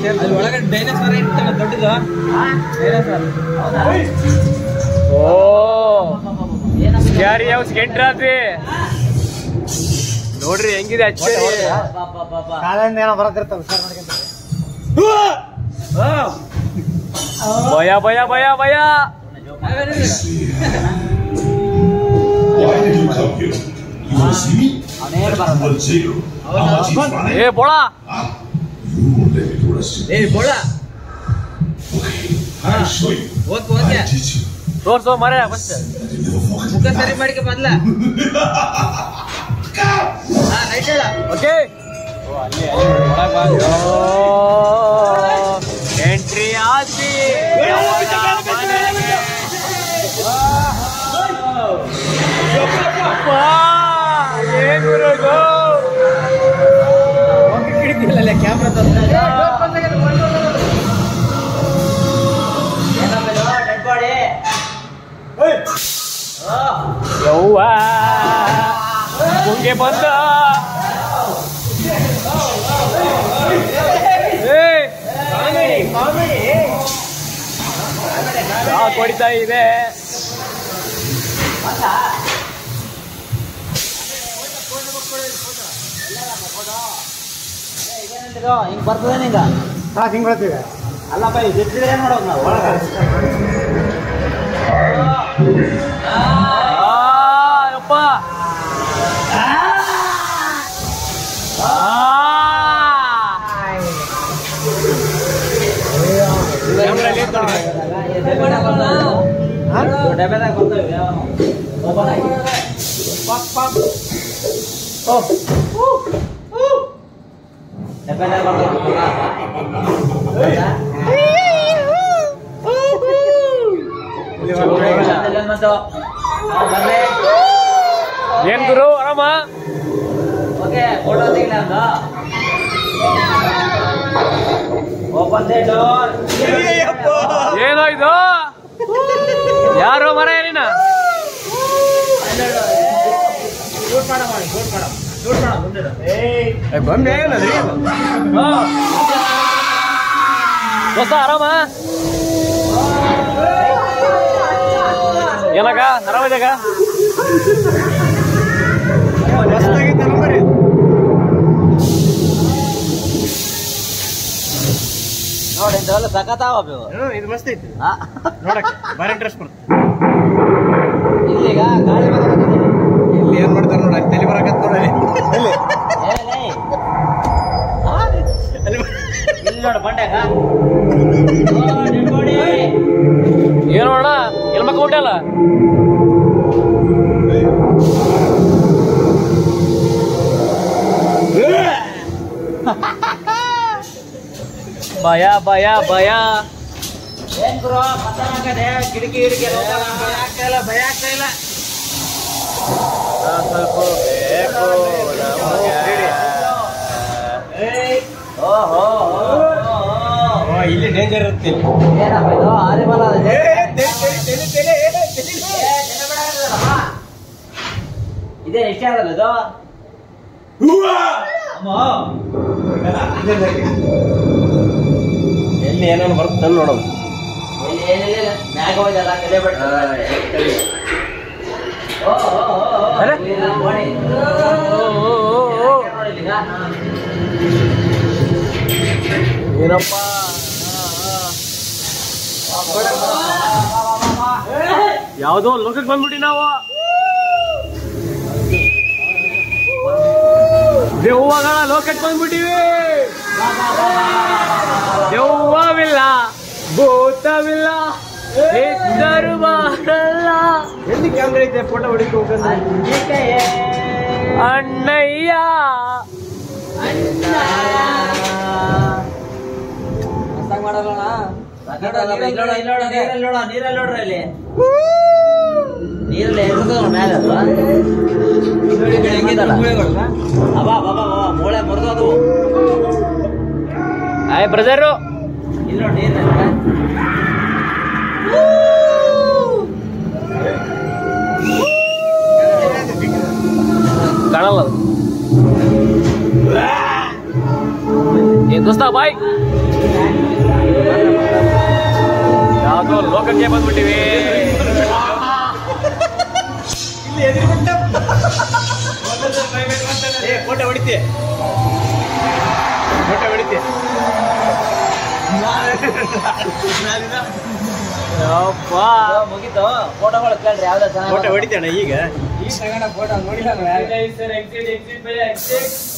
ಅಲ್ಲಿ ಒಳಗಡೆ ಡೈನೋಸಾರ್ ಇರ್ತಲ್ಲ ದೊಡ್ಡದು ಡೈನೋಸಾರ್ ಓ ಸ್ಕ್ಯಾರಿ ಹೌಸ್ ಎಂಟ್ರಾದ್ವಿ ನೋಡ್ರಿ ಹೆಂಗಿದೆ ಅಚ್ಚರಿ ಕಾಲಿಂದ ಏನೋ ಬರತ್ತಿರ್ತಾವ ಸರ್ ಮಾಡ್ಕೊಂತ ಭಯ ಭಯ ಭಯ ಭಯ Why did you come here? You want to see me? Number zero. How much is fine? ಏ ಬೋಳ Huh? You won't let me do rest ಏ ಬೋಳ Okay, I'll show you. Okay okay I'll teach you. ತೋರ್ಸೋ ಮರ first That you never forget. ಮುಖ ಸರಿ ಮಾಡಿಕೆ ಮೊದ್ಲ ಹಾ right ಹೇಳ ಓಕೆ ಎಂಟ್ರಿ ಆದ್ವಿ ಯಾವಾಗ ಮನೆಗೆ? ಅಪ್ಪ, ಏನ್ ಗುರುಗಳು? ಹಿಡಿದಿಲ್ಲ ಕ್ಯಾಮ್ರಾ ಯವ್ವ ಮುಂಗೆ ಬಂದ ಏ, ಶಾಕ್ ಹೊಡಿತಾ ಇದೆ ಹಿಂಗ್ ಬರ್ತದೆ ನಿಂಗ ಹಾ ಹಿಂಗ್ ಬೀಳ್ತೀವಿ ಅಲ್ಲಪ್ಪ ಇದು ಇಟ್ಟಿದ್ರೆ ಏನ್ ಮಾಡೋದು ನಾವು ಆ, ಯಪ್ಪ ಡಬ್ಬೆದಾಗ ಬರ್ತವೆ ಯಾವ ಓಪನ್ ಆಗಿ ಪಾಕ್ ಪಾಕ್ ಡಬ್ಬೆದಾಗ ಬರ್ತವೆ ಏನ್ ಗುರು ಆರಾಮ ಓಕೆ ಫೋಟೋ ತೆಗಿಲ ಅಂತ ಓಪನ್ ದ ಡೋರ್ ಏನೋ ಇದು ಯಾರು ಮರ ಏನಿನ ಶೂಟ್ ಮಾಡ ಮಾಡಿ ಶೂಟ್ ಮಾಡ ಶೂಟ್ ಮಾಡ ಮುಂದೆ ದೋಸ್ತ ಆರಾಮ ಏನಕ್ಕ ಆರಾಮಿದಾಗ ನೋಡಿ ಇಂಥವೆಲ್ಲ ಸಖತ್ತಾವ ಇವು. ಇದು ಮಸ್ತ್ ಐತಿ ಆ, ನೋಡಕ್ಕೆ ಬಾರಿ ಇಂಟ್ರೆಸ್ಟ್ ಬರುತ್ತೆ ಇಲ್ಲೀಗ ಗಾಳಿ ಬರ್ತದೆ ಇಲ್ಲಿ ಏನ್ ಮಾಡ್ತಾರ ನೋಡ ತಲೆ ಬರಕತ್ತ ನೋಡಿ ಏಲೇ. ಆ? ಇಲ್ಲಿ ನೋಡು ಬಂಡೆಗ ನೋಡಿ ಏನು ಅಣ್ಣ ಎಲ್ಲಿ ಮಕ್ಕೊಂಬಿಟ್ಟಲ್ಲ ಭಯ ಭಯ ಭಯ ಏನ್ ಗುರು ಮತ್ತನಾಗದೆ ಕಿಟಕಿ ಕಿಟಕಿ ಎಲ್ಲ open ಆ- ಭಯ ಆಗ್ತಾ ಇಲ್ಲ ಭಯ ಆಗ್ತಾ ಇಲ್ಲ ಸ್ವಲ್ಪ ಬೇಕು ಓಹೋ ಇಲ್ಲಿ ಡೇಂಜರ್ ಇರುತ್ತೆ ಏನಪ್ಪ ಇದು ಆಲಿಬಲ ಅದ ಇದೇ ಎಷ್ಟೇ ಆಗಲ್ಲ ಇದು ಅಮ್ಮ ಎಲ್ಲಿ ಏನೇನು ಬರುತ್ತೆ ನೋಡೋದು ಎಲ್ಲಿ ಎಲ್ಲಿ ಎಲ್ಲಿ? ಮ್ಯಾಗ ಹೋಯ್ದಲ್ಲ ಕಲೆ ಬಿಟ್ಟು ಓ ಓ, ಓ, ಓ. ಅರೆ? ಇಲ್ಲಿ ನೋಡಿ. ನೋಡಿ ಇಲ್ಲಿಗ. ಏನಪ್ಪ ಯಾವುದೋ ಲೋಕಕ್ಕೆ ಬಂದ್ಬಿಟ್ಟಿ ನಾವು ದೆವ್ವಗಳ ಲೋಕಕ್ಕೆ ಬಂದ್ಬಿಟ್ಟಿವಿ ದೆವ್ವವಿಲ್ಲ ಭೂತವಿಲ್ಲ ಇದ್ದರು ಬರಲ್ಲ ಎಲ್ಲಿ ಕ್ಯಾಮ್ರಾ ಐತೆ ಫೋಟೋ ಹೊಡಿತು ಅಂಜಿಕೆಯೇ ಅಣ್ಣಯ್ಯ ನೀರಲ್ಲಿ ನೋಡ ನೀರಲ್ಲಿ ನೋಡ್ರಿ ಅಲ್ಲಿ ನೀರಲ್ಲಿ ಎರ್ತದ ಮ್ಯಾಲ ಅದು ಅಬಾ ಬಾಬಾ ಬಾಬಾ ಮೂಳೆ ಮುರಿದೋದು ಆಯ್ ಬ್ರದರು ಇಲ್ಲಿ ನೋಡಿ ನೀರಲ್ಲಿ ಕಾಣಲ್ಲ ಅದು ಏ ದೋಸ್ತ ಬಾಯ್ ಲೋಕಲ್ಗೆ ಬಂದ್ಬಿಟ್ಟಿವಿ ಇಲ್ಲಿ ಎದುರುಗೊಂಡ ಏ ಕೋಟೆ ಹೊಡಿತಿ ಕೋಟೆ ಹೊಡಿತಿ ಯಪ್ಪ ಮುಗೀತು ಫೋಟೋಗಳು ಕೇಳ್ರಿ ಯಾವ್ದು ಕೋಟೆ ಹೊಡಿತಣ್ಣ ಈಗ ಈ ತಗೊಂಡ ಫೋಟೋ ನೋಡಿಲ್ಲ ಎಕ್ಸಿಟ್ ಎಕ್ಸಿಟ್ ಎಕ್ಸಿಟ್